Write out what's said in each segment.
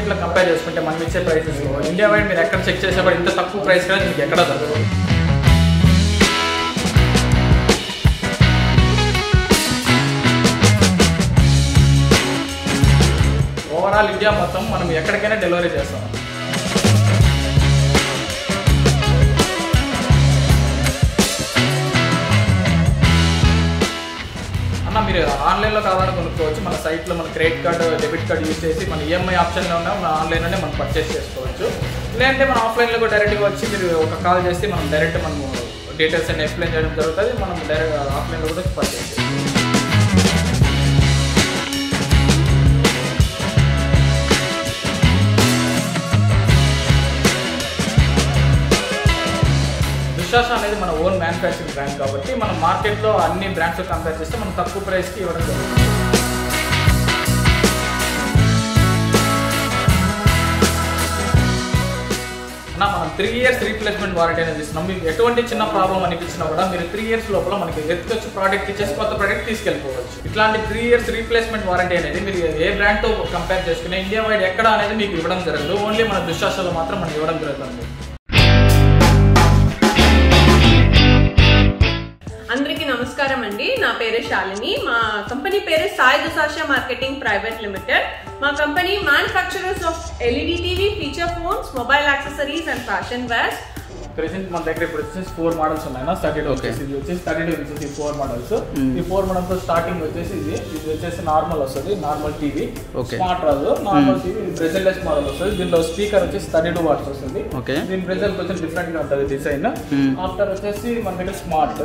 మార్కెట్లో కంపేర్ చేసుకుంటే మనం ఇచ్చే ప్రైసెస్ ఇండియా వైడ్ మీరు ఎక్కడ చెక్ చేసే కూడా ఇంత తక్కువ ప్రైస్ కూడా మీకు ఎక్కడ దొరకదు ఓవరాల్ ఇండియా మొత్తం మనం ఎక్కడికైనా డెలివరీ చేస్తాం అన్న మీరు ఆన్లైన్లో కావాలని కొనుక్కోవచ్చు మన సైట్లో మన credit card debit card use చేసి మన ఈఎంఐ ఆప్షన్లో ఉన్న మన ఆన్లైన్లోనే మనం పర్చేస్ చేసుకోవచ్చు లేదంటే మన ఆఫ్లైన్లో కూడా డైరెక్ట్గా వచ్చి మీరు ఒక కాల్ చేసి మనం డైరెక్ట్ మనము డీటెయిల్స్ అన్ని ఎక్స్ప్లెయిన్ చేయడం జరుగుతుంది మనం డైరెక్ట్ ఆఫ్లైన్లో కూడా పర్చేస్ చేసుకోవచ్చు దుశ్శాస అనేది మన ఓన్ మ్యానుఫ్యాక్చరింగ్ బ్రాండ్ కాబట్టి మనం మార్కెట్లో అన్ని బ్రాండ్స్ కంపేర్ చేస్తే మనం తక్కువ ప్రైస్కి ఇవ్వడం జరుగుతుంది అన్న మనం త్రీ ఇయర్స్ రీప్లేస్మెంట్ వారంటీ అనేది ఇస్తున్నాం మీకు ఎటువంటి చిన్న ప్రాబ్లం అనిపించినా కూడా మీరు త్రీ ఇయర్స్ లోపల మనకి ఎత్తుకొచ్చి ప్రోడక్ట్ ఇచ్చేసి కొత్త ప్రోడక్ట్ తీసుకెళ్ళిపోవచ్చు ఇట్లాంటి త్రీ ఇయర్స్ రీప్లేస్మెంట్ వారంటీ అనేది మీరు ఏ బ్రాండ్తో కంపేర్ చేసుకుని ఇండియా వైడ్ ఎక్కడ అనేది మీకు ఇవ్వడం జరగదు ఓన్లీ మన దుశ్శాసలో మాత్రం మనకి ఇవ్వడం జరుగుతుంది అందరికీ నమస్కారం అండి నా పేరు శాలిని మా కంపెనీ పేరు Sai Dusasha marketing private limited మా company manufacturers of LED TV feature phones mobile accessories and fashion wears present మన దగ్గర ఇప్పుడు వచ్చేసి ఫోర్ మోడల్స్ ఉన్నాయి థర్టీ టూ వచ్చేసి ఇది వచ్చేసి థర్టీ టూ వచ్చేసి ఫోర్ మోడల్స్ ఈ ఫోర్ మోడల్స్ స్టార్టింగ్ వచ్చేసి ఇది ఇది వచ్చేసి నార్మల్ వస్తుంది నార్మల్ టీవీ Okay. స్మార్ట్ రాదు నార్మల్ టీవీ బ్రెజిల్లెస్ మోడల్ వస్తుంది దీంట్లో స్పీకర్ వచ్చేసి థర్టీ టూ వాట్స్ వస్తుంది Okay. దీని బ్రెజల్ కొంచెం డిఫరెంట్ గా ఉంటుంది డిజైన్ Hmm. ఆఫ్టర్ వచ్చేసి మన దగ్గర స్మార్ట్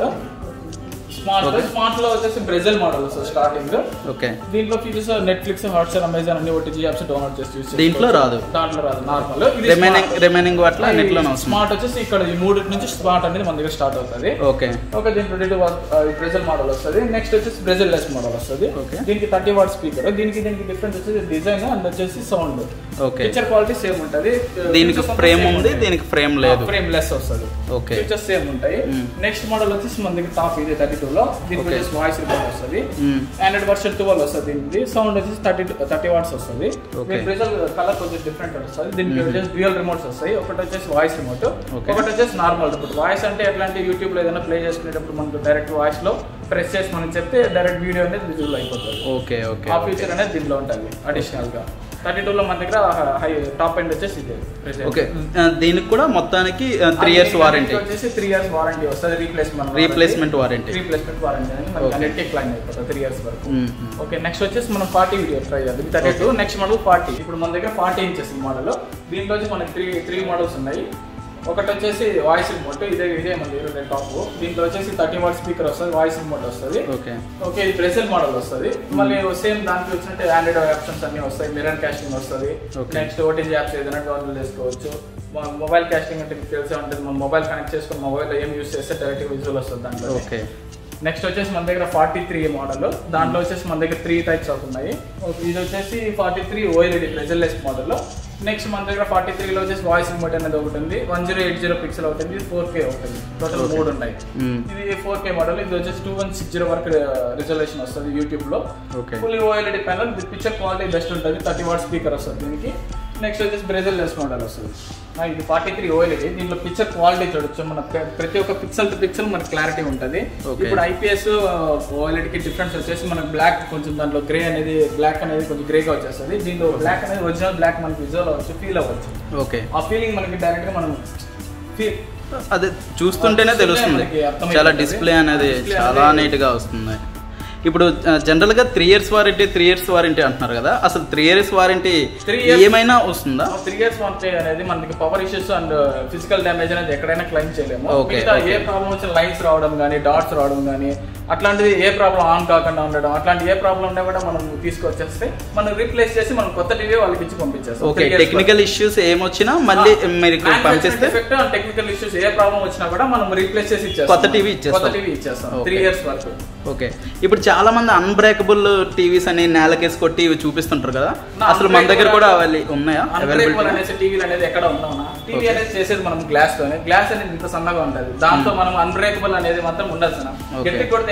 స్మార్ట్ స్మార్ట్ లో వచ్చేసి బ్రెజల్ మోడల్ వస్తుంది స్టార్టింగ్ ఓకే దీంట్లో ఫీచర్స్ నెట్ఫ్లిక్స్ హాట్స్టార్ అమెజాన్ అన్ని ఓటీజీ యాప్స్ డౌన్లోడ్ చేసి యూస్ దీంట్లో రాదు. దాంట్లో రాదు నార్మల్ రిమైనింగ్ రిమైనింగ్ వాటిలో అన్నిట్లోనే వస్తుంది స్మార్ట్ వచ్చేసి ఇక్కడ ఈ మూడు నుంచి స్మార్ట్ అనేది మన దగ్గర స్టార్ట్ అవుతుంది ఓకే ఓకే దీని ట్వంటీ టూ బ్రెజల్ మోడల్ వస్తుంది నెక్స్ట్ వచ్చేసి బ్రెజల్ లెస్ మోడల్ వస్తుంది Okay. దీనికి థర్టీ వాట్ స్పీకర్ దీనికి దీనికి డిఫరెన్స్ వచ్చేసి డిజైన్ అండ్ వచ్చేసి sound okay picture quality same ఉంటుంది దీనికి ఫ్రేమ్ ఉంది దీనికి ఫ్రేమ్ లేదు ఫ్రేమ్ లెస్ వస్తుంది Okay. ఫీచర్స్ సేమ్ ఉంటాయి Hmm. నెక్స్ట్ మోడల్ వచ్చేసి మన దగ్గర టాప్ ఇది థర్టీ టూ లో దీనికి Okay. వచ్చేసి వాయిస్ రికార్డ్ వస్తుంది Hmm. ఆండ్రాయిడ్ వర్షన్ ట్వెల్వ్ వస్తుంది దీనికి సౌండ్ వచ్చేసి థర్టీ థర్టీ వాట్స్ వస్తుంది Okay. ప్రెజర్ కలర్ కొంచెం డిఫరెంట్ వస్తుంది దీనికి వచ్చేసి డ్యూయల్ రిమోట్స్ వస్తాయి ఒకటి వచ్చేసి వాయిస్ రిమోట్ Okay. ఒకటి వచ్చేసి నార్మల్ రిమోట్ వాయిస్ అంటే ఎట్లాంటి యూట్యూబ్ లో ఏదైనా ప్లే చేసుకునేటప్పుడు మనకు డైరెక్ట్ వాయిస్ లో ప్రెస్ చేసి మనం చెప్తే డైరెక్ట్ వీడియో అనేది విజువల్ అయిపోతుంది ఓకే ఓకే ఆ ఫీచర్ అనేది దీంట్లో ఉంటుంది అడిషనల్ గా థర్టీ టూ లో మన దగ్గర హై టాప్ ఎండ్ వచ్చేసి ఇదే present. ఓకే ఆ, దీనికి కూడా మొత్తానికి త్రీ ఇయర్స్ వారంటీ వచ్చేసి త్రీ ఇయర్స్ వారంటీ వస్తుంది replacement replacement warranty replacement warranty అనేది Okay. మనకి అన్నిటికీ క్లైమ్ అయిపోతుంది త్రీ ఇయర్స్ వరకు ఓకే నెక్స్ట్ వచ్చేసి మనం ఫార్టీ వీడియో ట్రై చేద్దాం thirty two next model forty ఇప్పుడు మన దగ్గర ఫార్టీ ఇంచెస్ ఈ మోడల్ దీంట్లో వచ్చి మనకి త్రీ త్రీ మోడల్స్ ఉన్నాయి ఒకటి వచ్చేసి వాయిస్ రిమోట్ ఇదే ఇదే మన దగ్గర టాప్ దీంట్లో వచ్చేసి థర్టీ వాట్ స్పీకర్ వస్తుంది వాయిస్ రిమోట్ వస్తుంది ఓకే ఓకే ఇది ప్రెసెంట్ మోడల్ వస్తుంది మళ్ళీ సేమ్ దానికి వచ్చినట్టు ఆండ్రాయిడ్ ఆప్షన్స్ అన్ని వస్తాయి మిరర్ క్యాస్టింగ్ వస్తుంది Okay. నెక్స్ట్ ఓటీజీ యాప్స్ ఏదైనా డౌన్లోడ్ చేసుకోవచ్చు మొబైల్ క్యాస్టింగ్ అంటే మీకు తెలిసే ఉంటుంది మన మొబైల్ కనెక్ట్ చేసుకుని మొబైల్ ఏం యూస్ చేస్తే డైరెక్ట్ విజువల్ వస్తుంది దాంట్లో ఓకే నెక్స్ట్ వచ్చేసి మన దగ్గర ఫార్టీ త్రీ మోడల్ దాంట్లో వచ్చేసి మన దగ్గర త్రీ టైప్స్ ఆఫ్ ఉన్నాయి ఒక- ఇది వచ్చేసి forty three OLED bezelless model next మన దగ్గర ఫార్టీ త్రీలో వచ్చేసి వాయిస్ రిమోట్ అనేది ఒకటి ఉంది one zero eight zero pixel ఒకటి ఉంది ఫోర్ కే ఒకటి టోటల్ మూడు ఉన్నాయి మ్మ్. ఇది ఫోర్ కే మోడల్ ఇది వచ్చేసి టూ వన్ సిక్స్ జీరో వరకు రిజల్యూషన్ వస్తుంది యూట్యూబ్ లో Okay. Full OLED panel with picture quality best ఉంటుంది థర్టీ వాట్ స్పీకర్ వస్తుంది దీనికి నెక్స్ట్ వచ్చేసి బ్రెజల్ లెస్ మోడల్ వస్తుంది ఆ, ఇది ఫార్టీ త్రీ ఓఎల్ఈడి దీంట్లో పిక్చర్ క్వాలిటీ చూడొచ్చు మన ప్ర- ప్రతి ఒక్క పిక్సెల్ టు పిక్సెల్ మనకి క్లారిటీ ఉంటుంది Okay. ఇప్పుడు ఐపీఎస్ ఓఎల్ఈడి కి డిఫరెన్స్ వచ్చేసి మనకి బ్లాక్ కొంచెం దాంట్లో గ్రే అనేది బ్లాక్ అనేది కొంచెం గ్రేగా వచ్చేస్తుంది దీంట్లో బ్లాక్ అనేది ఒరిజినల్ బ్లాక్ మనకి విజువల్ అవ్వచ్చు ఫీల్ అవ్వచ్చు ఓకే ఆ ఫీలింగ్ మనకి డైరెక్ట్ గా మనం ఫీల్ అదే చూస్తుంటేనే తెలుస్తుంది మనకి అర్థమైపోతుంది. చాలా డిస్ప్లే అనేది Display చాలా అనేది- నీట్ గా వస్తుంది ఇప్పుడు జనరల్ గా three years warranty three years warranty అంటున్నారు కదా అసలు three years warranty Three years- ఏమైనా వస్తుందా త్రీ ఇయర్స్ వారంటీ అనేది మనకి power issues and physical damage అనేది ఎక్కడైనా క్లైమ్ చేయలేము Okay, మిగతా ఏ okay. ప్రాబ్లం వచ్చిన లైన్స్ రావడం కానీ డాట్స్ రావడం కానీ అట్లాంటిది ఏ ప్రాబ్లం ఆన్ కాకుండా ఉండడం అట్లాంటి ఏ ప్రాబ్లం ఉన్నా కూడా మనం తీసుకొచ్చేస్తే మనం రీప్లేస్ చేసి మనం కొత్త టీవీ వాళ్ళకి ఇచ్చి పంపించేస్తాం ఓకే టెక్నికల్ ఇష్యూస్ ఏమొచ్చినా మళ్ళీ మీరు పంపిస్తే టెక్నికల్ ఇష్యూస్ ఏ ప్రాబ్లం వచ్చినా కూడా మనం రీప్లేస్ చేసి ఇచ్చేస్తాం కొత్త TV ఇచ్చేస్తాం. కొత్త టీవీ ఇచ్చేస్తాం Okay. త్రీ ఇయర్స్ వరకు ఓకే ఇప్పుడు చాలా మంది అన్బ్రేకబుల్ టీవీస్ అని నేలకేసి కొట్టి ఇవి చూపిస్తుంటారు కదా నా అసలు మన దగ్గర unbreakable కూడా అవైలీ ఉన్నాయా అన్బ్రేకబుల్ అవైలబిలిటీ అనేసి టీవీలు అనేది ఎక్కడ ఉన్నావునా టీవీ Okay. అనేది చేసేది మనం గ్లాస్ తోనే గ్లాస్ అనేది ఇంత సన్నగా ఉంటది దాంతో మనం అన్బ్రేకబుల్ అనేది మాత్రం ఉండదు సార్ Okay. గట్టి కొడితే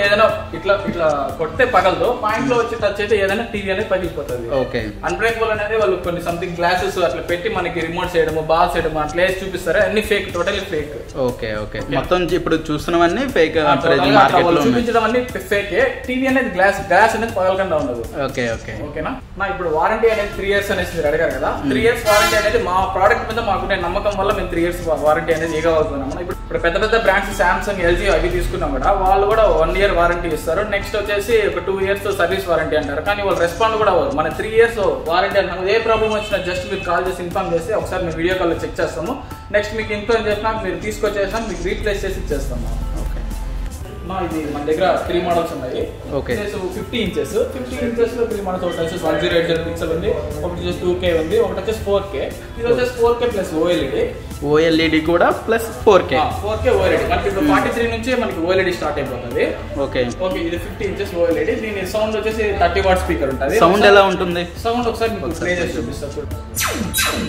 ఏదైనా ఇట్లా ఇట్లా కొడితే పగలదు పాయింట్ లో వచ్చి టచ్ అయితే ఏదైనా టీవీ అనేది పగిలిపోతుంది ఓకే అన్బ్రేకబుల్ అనేది వాళ్ళు కొన్ని సంథింగ్ గ్లాసెస్ అట్లా పెట్టి మనకి రిమోట్ చేయడము బాల్స్ చేయడము అట్లా వేసి చూపిస్తారు అన్ని fake totally fake okay okay మొత్తం ఇప్పుడు చూస్తున్నవన్నీ ఫేక్ వాళ్ళు మార్కెట్లో ఉన్నాయి చూపించడం అన్ని ఫేక్ టీవీ అనేది గ్లాస్ గ్లాస్ అనేది పగలకుండా ఉండదు ఓకే ఓకే ఓకేనా నా ఇప్పుడు వారంటీ అనేది త్రీ ఇయర్స్ అనేసి మీరు అడిగారు కదా త్రీ ఇయర్స్ వారంటీ అనేది మా ప్రోడక్ట్ మీద మాకుండే నమ్మకం వల్ల మేము త్రీ ఇయర్స్ వారంటీ అనేది ఇవ్వగలుగుతున్నాం ఇప్పుడు ఇప్పుడు పెద్ద పెద్ద బ్రాండ్స్ సామ్సంగ్ ఎల్జీ అవి తీసుకున్నాం కూడా వాళ్ళు కూడా వన్ ఇయర్ వారంటీ ఇస్తారు నెక్స్ట్ వచ్చేసి ఒక టూ ఇయర్స్ సర్వీస్ వారంటీ అంటారు కానీ వాళ్ళు రెస్పాండ్ కూడా అవ్వరు మన త్రీ ఇయర్స్ వారంటీ అంటాం ఏ ప్రాబ్లం వచ్చినా జస్ట్ మీరు కాల్ చేసి ఇన్ఫార్మ్ చేసి ఒకసారి మేము వీడియో కాల్ చెక్ చేస్తాము నెక్స్ట్ మీకు ఇన్ఫార్మ్ చేసినా మీరు తీసుకొచ్చేసినా మీకు రీప్లేస్ చేసి ఇచ్చేస్తాము ఓకే మా ఇది మన దగ్గర త్రీ మోడల్స్ ఉన్నాయి Okay. Fifty inches fifty inches లో త్రీ మోడల్స్ ఒకటి వచ్చేసి one zero eight zero pixel ఉంది ఒకటి వచ్చేసి టూ కే ఉంది ఒకటి వచ్చేసి ఫోర్ కే ఇది వచ్చేసి four K plus OLED OLED కూడా plus four K four K OLED మనకి ఇప్పుడు ఫార్టీ త్రీ నుంచి మనకి ఓఎల్ఈడి స్టార్ట్ అయిపోతుంది ఓకే ఓకే ఇది ఫిఫ్టీ ఇంచెస్ ఓఎల్ఈడి దీని సౌండ్ వచ్చేసి థర్టీ వాట్ స్పీకర్ ఉంటుంది సౌండ్ ఎలా ఉంటుంది సౌండ్ ఒకసారి మీకు ప్లే చేసి చూపిస్తా చూడండి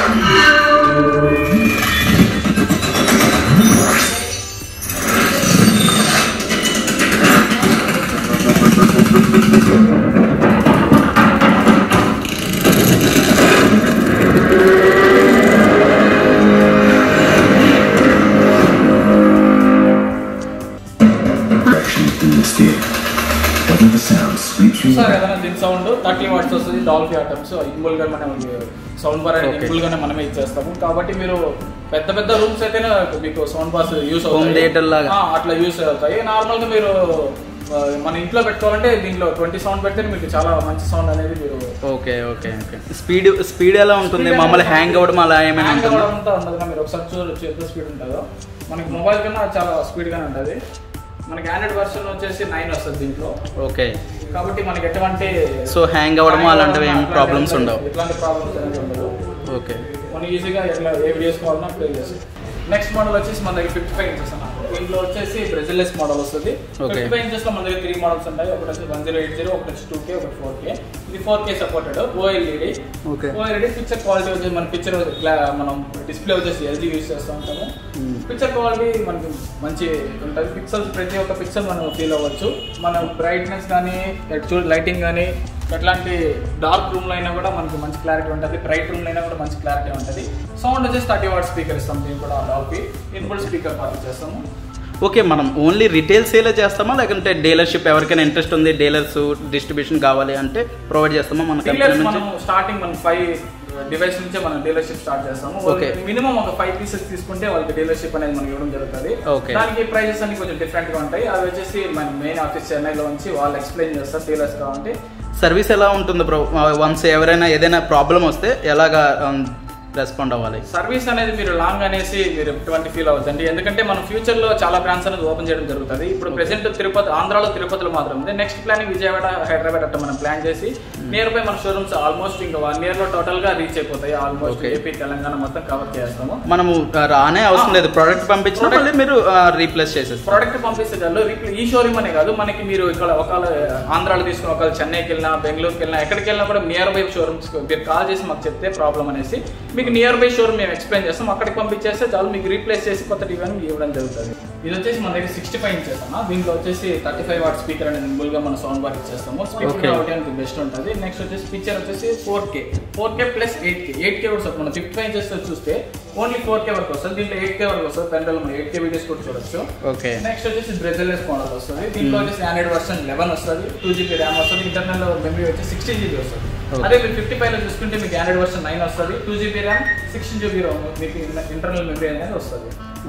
direction in the sphere. Whether the sound sweeps you sir ఏదైనా దీని సౌండ్ థర్టీ వాట్స్ వస్తుంది డాల్ఫీ ఐటమ్స్ ఇంబుల్ గా మనం సౌండ్ బార్ అనేది Okay. ఇంబుల్ గానే మనమే ఇచ్చేస్తాము కాబట్టి మీరు పెద్ద పెద్ద రూమ్స్ అయితేనే మీకు sound bars use Home theater లాగా. అట్లా యూస్ అవుతాయి నార్మల్ గా మీరు ఆ, మన ఇంట్లో పెట్టుకోవాలంటే దీంట్లో ట్వంటీ సౌండ్ పెడితే మీకు చాలా మంచి సౌండ్ అనేది మీరు okay okay okay speed speed ఎలా ఉంటుంది Speed మామూలు అనేది హ్యాంగ్ అవ్వడం అలా ఏమైనా హ్యాంగ్ ఉంటుందా అవ్వడం అంతా ఉండదు మీరు ఒకసారి చూడొచ్చు ఎంత స్పీడ్ ఉంటుందో మనకి మొబైల్ కన్నా చాలా స్పీడ్ గానే ఉంటుంది మనకి ఆండ్రాయిడ్ వర్షన్ వచ్చేసి నైన్ వస్తుంది దీంట్లో ఓకే కాబట్టి మనకి ఎటువంటి సో హ్యాంగ్ అవ్వడము అలాంటివి ఏం అట్లాంటి ప్రాబ్లమ్స్ ఏం ఉండవు ఎట్లాంటి ప్రాబ్లమ్స్ అనేది ఉండదు ఓకే మనం ఈజీగా ఎట్లా ఏ వీడియోస్ కావాలన్నా ప్లే చేసి నెక్స్ట్ మోడల్ వచ్చేసి మన దగ్గర ఫిఫ్టీ ఫైవ్ ఇంచెస్ అన్న దీంట్లో వచ్చేసి బ్రెజిల్లెస్ మోడల్ వస్తుంది Okay. ఫిఫ్టీ ఫైవ్ ఇంచెస్ లో మన దగ్గర త్రీ మోడల్స్ ఉంటాయి ఒకటి వచ్చి వన్ జీరో ఎయిట్ జీరో ఒకటి వచ్చి టూ కే ఒకటి ఫోర్ కే ఇది four K supported OLED Okay. OLED picture quality వచ్చేసి మన పిక్చర్ మనం డిస్ప్లే వచ్చేసి ఎల్జీ యూస్ చేస్తూ ఉంటాము Hmm. పిక్చర్ క్వాలిటీ మనకి మంచి ఉంటుంది పిక్సెల్స్ ప్రతి ఒక్క పిక్సెల్ మనం ఫీల్ అవ్వచ్చు మన బ్రైట్నెస్ కానీ చూ లైటింగ్ కానీ ఎట్లాంటి డార్క్ రూమ్ లో అయినా కూడా మనకి మంచి క్లారిటీ ఉంటుంది బ్రైట్ రూమ్ లో అయినా కూడా మంచి క్లారిటీ ఉంటుంది సౌండ్ వచ్చేసి థర్టీ వాట్ స్పీకర్ ఇస్తాం దీనికి కూడా డాల్పి ఇన్పుట్ స్పీకర్ పార్టీ చేస్తాము ఓకే మనం ఓన్లీ రిటైల్ సేలే చేస్తామా లేకుంటే డీలర్షిప్ ఎవరికైనా ఇంట్రెస్ట్ ఉంది డీలర్స్ డిస్ట్రిబ్యూషన్ కావాలి అంటే ప్రొవైడ్ చేస్తామా మన కంపెనీ డీలర్స్ నుంచి మనం స్టార్టింగ్ మనం ఫైవ్ డివైస్ నుంచే మనం డీలర్షిప్ స్టార్ట్ చేస్తాము Okay. మినిమం ఒక ఫైవ్ పీసెస్ తీసుకుంటే వాళ్ళకి డీలర్షిప్ అనేది మనకి ఇవ్వడం జరుగుతుంది Okay. దానికి ప్రైజెస్ అన్ని కొంచెం డిఫరెంట్ గా ఉంటాయి అవి వచ్చేసి మన మెయిన్ ఆఫీస్ చెన్నైలో ఉంచి వాళ్ళు ఎక్స్ప్లెయిన్ చేస్తారు డీలర్స్ కావాలంటే సర్వీస్ ఎలా ఉంటుంది బ్రో వన్స్ ఎవరైనా ఏదైనా ప్రాబ్లం వస్తే ఎలాగా రెస్పాండ్ అవ్వాలి సర్వీస్ అనేది మీరు లాంగ్ అనేసి మీరు ఎటువంటి ఫీల్ అవ్వద్దండి ఎందుకంటే మనం ఫ్యూచర్ లో చాలా బ్రాంచ్ అనేది ఓపెన్ చేయడం జరుగుతుంది ఇప్పుడు ప్రెసెంట్ తిరుపతి ఆంధ్రాలో తిరుపతిలో మాత్రం ఉంది నెక్స్ట్ ప్లానింగ్ విజయవాడ హైదరాబాద్ అట్లా మనం ప్లాన్ చేసి నియర్ బై మన షోరూమ్స్ ఆల్మోస్ట్ ఇంకా వన్ ఇయర్ లో టోటల్ గా రీచ్ అయిపోతాయి ఆల్మోస్ట్ Okay. ఏపీ తెలంగాణ మొత్తం కవర్ చేస్తాము మనము ఆ, రానే అవసరం లేదు ప్రోడక్ట్ పంపించినా మళ్ళీ మీరు రీప్లేస్ చేసేస్తారు ప్రోడక్ట్ పంపిస్తే చాలు రిప్లై ఈ షోరూమ్ అనే కాదు మనకి మీరు ఇక్కడ ఒకవేళ ఆంధ్రాలో తీసుకుని ఒకవేళ చెన్నైకి వెళ్ళినా బెంగళూరుకి వెళ్ళినా ఎక్కడికి వెళ్ళినా కూడా నియర్ బై షోరూమ్స్ మీరు కాల్ చేసి మాకు చెప్తే ప్రాబ్లం అనేసి మీకు నియర్ బై షోరూమ్ మేము ఎక్స్ప్లెయిన్ చేస్తాం అక్కడికి పంపించేస్తే చాలు మీకు రీప్లేస్ చేసి కొత్త టీవీ మీకు ఇవ్వడం జరుగుతుంది ఇది వచ్చేసి మన దగ్గర సిక్స్టీ ఫైవ్ ఇంచెస్ అన్న దీంట్లో వచ్చేసి థర్టీ ఫైవ్ వాట్ స్పీకర్ అనేది సింపుల్ గా మన సౌండ్ బార్ ఇచ్చేస్తాము స్పీకర్ Okay. కాబట్టి బెస్ట్ ఉంటుంది నెక్స్ట్ వచ్చేసి పిక్చర్ వచ్చేసి four K four K plus eight K eight K కూడా వస్తుంది మనం ఫిఫ్టీ ఫైవ్ ఇంచెస్ చూస్తే ఓన్లీ ఫోర్ కే వరకు వస్తుంది దీంట్లో ఎయిట్ కే వరకు వస్తుంది పెన్ మనం ఎయిట్ కే వీడియోస్ కూడా చూడొచ్చు ఓకే నెక్స్ట్ వచ్చేసి బ్రెజిల్లెస్ మోడల్ వస్తుంది దీంట్లో వచ్చేసి ఆండ్రాయిడ్ వర్షన్ లెవెన్ వస్తుంది టూ జీబీ ర్యామ్ వస్తుంది ఇంటర్నల్ మెమరీ వచ్చి సిక్స్టీన్ జీబీ వస్తుంది Okay. అదే మీరు ఫిఫ్టీ ఫైవ్ లో చూసుకుంటే మీకు ఆండ్రాయిడ్ వర్షన్ నైన్ వస్తుంది two GB RAM sixteen GB మీకు ఇంటర్నల్ మెమరీ అనేది వస్తుంది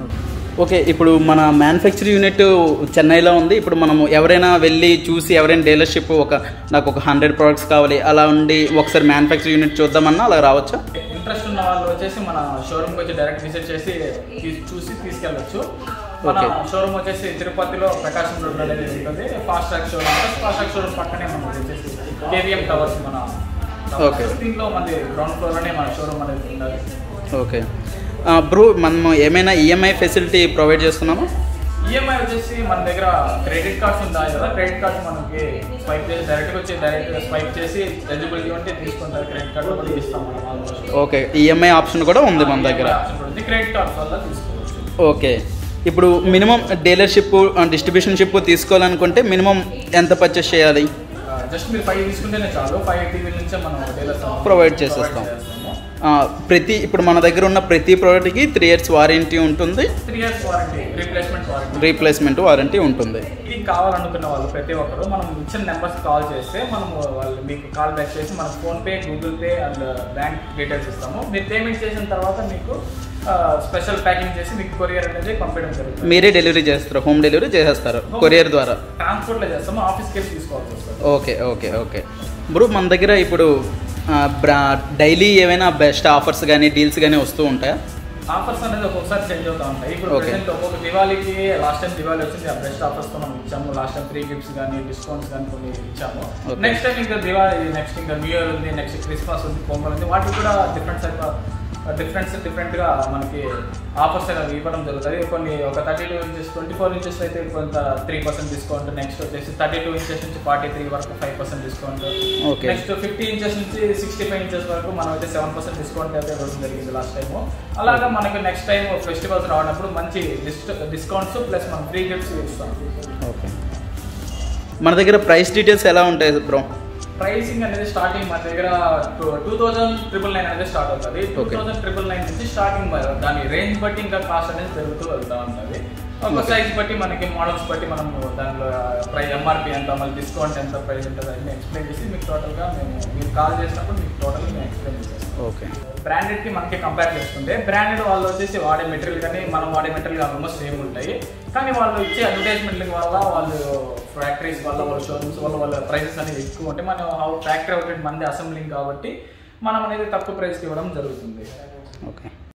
ఓకే ఇప్పుడు మన మ్యానుఫ్యాక్చర్ యూనిట్ చెన్నైలో ఉంది ఇప్పుడు మనము ఎవరైనా వెళ్ళి చూసి ఎవరైనా డీలర్షిప్ ఒక నాకు ఒక హండ్రెడ్ ప్రోడక్ట్స్ కావాలి అలా ఉండి ఒకసారి మ్యానుఫ్యాక్చర్ యూనిట్ చూద్దామన్నా అలా రావచ్చా ఇంట్రెస్ట్ ఉన్న వాళ్ళు వచ్చేసి మన షోరూమ్ వచ్చి డైరెక్ట్ విజిట్ చేసి తీ- చూసి తీసుకెళ్ళొచ్చు మన Okay. షోరూమ్ వచ్చేసి తిరుపతిలో ప్రకాశం రోడ్ అనేది ఉంటుంది fast track showroom fast track showroom పక్కనే మనకి వచ్చేసి కేవీఎం టవర్స్ మన towers. Okay. దీంట్లో మనది గ్రౌండ్ ఫ్లోర్ లోనే మన షోరూమ్ అనేది ఉండాలి ఓకే బ్రో మనము ఏమైనా ఈఎంఐ ఫెసిలిటీ ప్రొవైడ్ చేస్తున్నామా ఈఎంఐ వచ్చేసి మన దగ్గర క్రెడిట్ కార్డ్స్ ఉన్నాయి కదా క్రెడిట్ కార్డ్స్ మనకి స్వైప్ చేసి డైరెక్ట్ వచ్చి డైరెక్ట్ స్వైప్ చేసి ఎలిజిబిలిటీ ఉంటే తీసుకుంటారు క్రెడిట్ కార్డ్ కూడా ఇస్తాం మనం ఆల్మోస్ట్ ఓకే ఈఎంఐ ఆప్షన్ కూడా ఉంది మన దగ్గర క్రెడిట్ కార్డ్స్ వల్ల తీసుకోవచ్చు ఓకే ఇప్పుడు మినిమం డీలర్షిప్ డిస్ట్రిబ్యూషన్షిప్ తీసుకోవాలనుకుంటే మినిమం ఎంత పర్చేస్ చేయాలి జస్ట్ మీరు ఫైవ్ తీసుకుంటేనే చాలు ఫైవ్ టీవీల నుంచే మనం డీలర్స్ Provide చేసేస్తాం. ఆ, ప్రతి ఇప్పుడు మన దగ్గర ఉన్న ప్రతి ప్రోడక్ట్కి త్రీ ఇయర్స్ వారంటీ ఉంటుంది three years warranty replacement warranty replacement warranty ఉంటుంది ఇది కావాలనుకున్న వాళ్ళు ప్రతి ఒక్కరు మనం ఇచ్చిన నెంబర్స్ కాల్ చేస్తే మనం వాళ్ళు మీకు కాల్ బ్యాక్ చేసి మన PhonePe Google Pay and bank details ఇస్తాము మీరు పేమెంట్ చేసిన తర్వాత మీకు స్పెషల్ ప్యాకింగ్ చేసి మీకు కొరియర్ అనేది పంపించడం జరుగుతుంది మీరే డెలివరీ చేస్తారు హోమ్ డెలివరీ చేసేస్తారు కొరియర్ ద్వారా ట్రాన్స్పోర్ట్లో చేస్తాము ఆఫీస్కి వెళ్ళి తీసుకోవాల్సి వస్తుంది ఓకే ఓకే ఓకే బ్రో మన దగ్గర ఇప్పుడు ఆ, బ్రా డైలీ ఏమైనా బెస్ట్ ఆఫర్స్ కానీ డీల్స్ కానీ వస్తూ ఉంటాయా ఆఫర్స్ అనేది ఒక్కొక్కసారి చేంజ్ అవుతా ఉంటాయి ఇప్పుడు Okay. ప్రెసెంట్ ఒక్కొక్క దివాళీకి లాస్ట్ టైం దివాళీ వచ్చింది ఆ బెస్ట్ ఆఫర్స్ తో మనం ఇచ్చాము లాస్ట్ టైం ఫ్రీ గిఫ్ట్స్ కానీ డిస్కౌంట్స్ కానీ కొన్ని ఇచ్చాము Okay. నెక్స్ట్ టైం ఇంకా దివాళీ నెక్స్ట్ ఇంకా న్యూ ఇయర్ ఉంది నెక్స్ట్ క్రిస్మస్ ఉంది పొంగల్ ఉంది వాటికి కూడా డిఫరెంట్ టైప్ డిఫరెన్స్ డిఫరెంట్ గా మనకి ఆఫర్స్ అనేవి ఇవ్వడం జరుగుతుంది కొన్ని ఒక thirty two inches twenty four inches అయితే కొంత త్రీ పర్సెంట్ డిస్కౌంట్ నెక్స్ట్ వచ్చేసి థర్టీ టూ ఇంచెస్ నుంచి ఫార్టీ త్రీ వరకు five percent discount Okay. Next fifty inches నుంచి సిక్స్టీ ఫైవ్ ఇంచెస్ వరకు మనం అయితే సెవెన్ పర్సెంట్ డిస్కౌంట్ అయితే ఇవ్వడం జరిగింది లాస్ట్ టైం అలాగా మనకి నెక్స్ట్ టైం ఫెస్టివల్స్ రావడానికి మంచి డిస్కౌంట్స్ ప్లస్ మనం ఫ్రీ గిఫ్ట్స్ ఇస్తాం ఓకే మన దగ్గర ప్రైస్ డీటెయిల్స్ ఎలా ఉంటాయి బ్రో ప్రైసింగ్ అనేది స్టార్టింగ్ మన దగ్గర టూ థౌసండ్ ట్రిపుల్ నైన్ అనేది స్టార్ట్ అవుతుంది two Okay. Thousand triple nine నుంచి స్టార్టింగ్ దాని రేంజ్ బట్టి ఇంకా కాస్ట్ అనేది పెరుగుతూ వెళ్తా ఉంటుంది ఒక Okay. సైజ్ బట్టి మనకి మోడల్స్ బట్టి మనం దాంట్లో ప్రైస్ ఎంఆర్పి ఎంత మళ్ళీ డిస్కౌంట్ ఎంత ప్రైస్ ఉంటుంది అన్ని ఎక్స్ప్లెయిన్ చేసి మీకు టోటల్గా మేము మీరు కాల్ చేసినప్పుడు మీకు టోటల్గా మేము ఎక్స్ప్లెయిన్ చేసేస్తాం ఓకే బ్రాండెడ్ కి మనకి కంపేర్ చేసుకుంటే బ్రాండెడ్ వాళ్ళు వచ్చేసి వాడే మెటీరియల్ కానీ మనం వాడే మెటీరియల్ ఆల్మోస్ట్ సేమ్ ఉంటాయి కానీ వాళ్ళు ఇచ్చే అడ్వర్టైజ్మెంట్ వల్ల వాళ్ళు ఫ్యాక్టరీస్ వల్ల వాళ్ళ షోరూమ్స్ వల్ల వాళ్ళ ప్రైసెస్ అనేవి ఎక్కువ ఉంటాయి మనం ఫ్యాక్టరీ అవుట్లెట్ మంది అసెంబ్లింగ్ కాబట్టి మనం అనేది తక్కువ ప్రైస్కి ఇవ్వడం జరుగుతుంది ఓకే